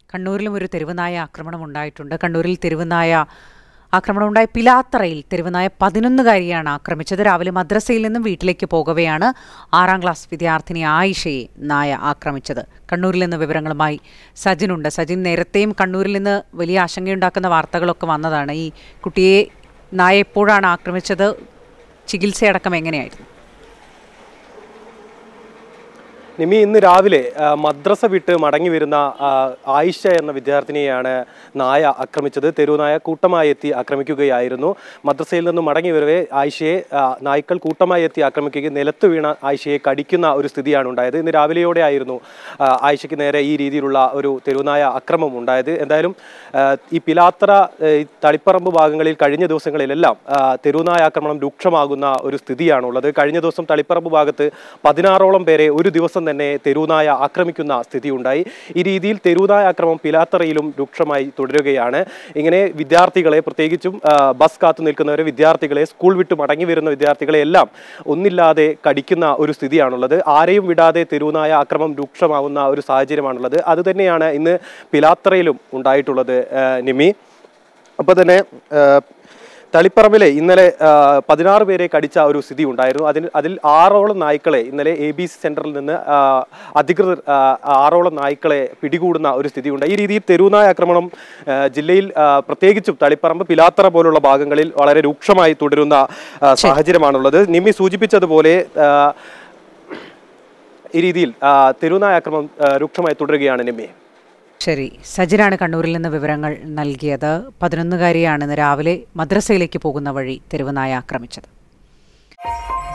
കണ്ണൂരിലും ഒരു തെരുവുനായ ആക്രമണം ഉണ്ടായിട്ടുണ്ട് കണ്ണൂരിൽ തെരുവുനായ ആക്രമണം ഉണ്ടായ പിലാത്തറയിൽ തെരുവുനായ പതിനൊന്നുകാരിയാണ് ആക്രമിച്ചത് രാവിലെ മദ്രസയിൽ നിന്നും വീട്ടിലേക്ക് പോകവെയാണ് ആറാം ക്ലാസ് വിദ്യാർത്ഥിനി ആയിഷയെ നായ ആക്രമിച്ചത് കണ്ണൂരിൽ നിന്ന് വിവരങ്ങളുമായി സജിനുണ്ട് സജിൻ നേരത്തെയും കണ്ണൂരിൽ നിന്ന് വലിയ ആശങ്കയുണ്ടാക്കുന്ന വാർത്തകളൊക്കെ വന്നതാണ് ഈ കുട്ടിയെ നായ എപ്പോഴാണ് ആക്രമിച്ചത് ചികിത്സയടക്കം എങ്ങനെയായിരുന്നു നിമി ഇന്ന് രാവിലെ ആ, മദ്രസ വിട്ട് മടങ്ങി വരുന്ന ആ, ആയിഷ എന്ന വിദ്യാർത്ഥിനിയെയാണ് നായ ആക്രമിച്ചത് തെരുവുനായ കൂട്ടമായി എത്തി ആക്രമിക്കുകയായിരുന്നു മദ്രസയിൽ നിന്നും മടങ്ങി വരവേ ആയിഷയെ ആ, നായ്ക്കൾ കൂട്ടമായി എത്തി ആക്രമിക്കുകയും നിലത്ത് വീണ ആയിഷയെ കടിക്കുന്ന ഒരു സ്ഥിതിയാണ് ഉണ്ടായത് ഇന്ന് രാവിലെയോടെ ആയിരുന്നു ആ, ആയിഷയ്ക്ക് നേരെ ഈ രീതിയിലുള്ള ഒരു തെരുവുനായ ആക്രമം ഉണ്ടായത് എന്തായാലും ആ, ഈ പിലാത്തറ ആ, ഈ തളിപ്പറമ്പ് ഭാഗങ്ങളിൽ കഴിഞ്ഞ ദിവസങ്ങളിലെല്ലാം ആ, തെരുവുനായ ആക്രമണം രൂക്ഷമാകുന്ന ഒരു സ്ഥിതിയാണുള്ളത് കഴിഞ്ഞ ദിവസം തളിപ്പറമ്പ് ഭാഗത്ത് പതിനാറോളം പേരെ ഒരു ദിവസം തന്നെ തെരുവുനായ ആക്രമിക്കുന്ന സ്ഥിതി ഉണ്ടായി ഈ രീതിയിൽ തെരുവുനായ ആക്രമണം പിലാത്തറയിലും രൂക്ഷമായി തുടരുകയാണ് ഇങ്ങനെ വിദ്യാർത്ഥികളെ പ്രത്യേകിച്ചും ആ, ബസ് കാത്തു നിൽക്കുന്നവരെ വിദ്യാർത്ഥികളെ സ്കൂൾ വിട്ട് മടങ്ങി വരുന്ന വിദ്യാർത്ഥികളെ എല്ലാം ഒന്നില്ലാതെ കടിക്കുന്ന ഒരു സ്ഥിതിയാണുള്ളത് ആരെയും വിടാതെ തെരുവുനായ ആക്രമണം രൂക്ഷമാവുന്ന ഒരു സാഹചര്യമാണുള്ളത് അത് തന്നെയാണ് ഇന്ന് പിലാത്തറയിലും ഉണ്ടായിട്ടുള്ളത് ആ, നിമി അപ്പോൾ തന്നെ ആ, തളിപ്പറമ്പിലെ ഇന്നലെ ആ, പതിനാറ് പേരെ കടിച്ച ഒരു സ്ഥിതി ഉണ്ടായിരുന്നു അതിന് അതിൽ ആറോളം നായ്ക്കളെ ഇന്നലെ എ ബി സി സെന്ററിൽ നിന്ന് ആ, അധികൃതർ ആ, ആറോളം നായ്ക്കളെ പിടികൂടുന്ന ഒരു സ്ഥിതി ഉണ്ട് ഈ രീതിയിൽ തെരുവുനായ ആക്രമണം ആ, ജില്ലയിൽ ആ, പ്രത്യേകിച്ചും തളിപ്പറമ്പ് പിലാത്തറ പോലുള്ള ഭാഗങ്ങളിൽ വളരെ രൂക്ഷമായി തുടരുന്ന ആ, സാഹചര്യമാണുള്ളത് നിമി സൂചിപ്പിച്ചതുപോലെ ആ, ഈ രീതിയിൽ ആ, തെരുവുനായ ആക്രമണം ആ, രൂക്ഷമായി തുടരുകയാണ് നിമി ശരി സജിനാണ് കണ്ണൂരിൽ നിന്ന് വിവരങ്ങൾ നൽകിയത് പതിനൊന്നുകാരിയാണ് ഇന്ന് രാവിലെ മദ്രസയിലേക്ക് പോകുന്ന വഴി തെരുവുനായ ആക്രമിച്ചത്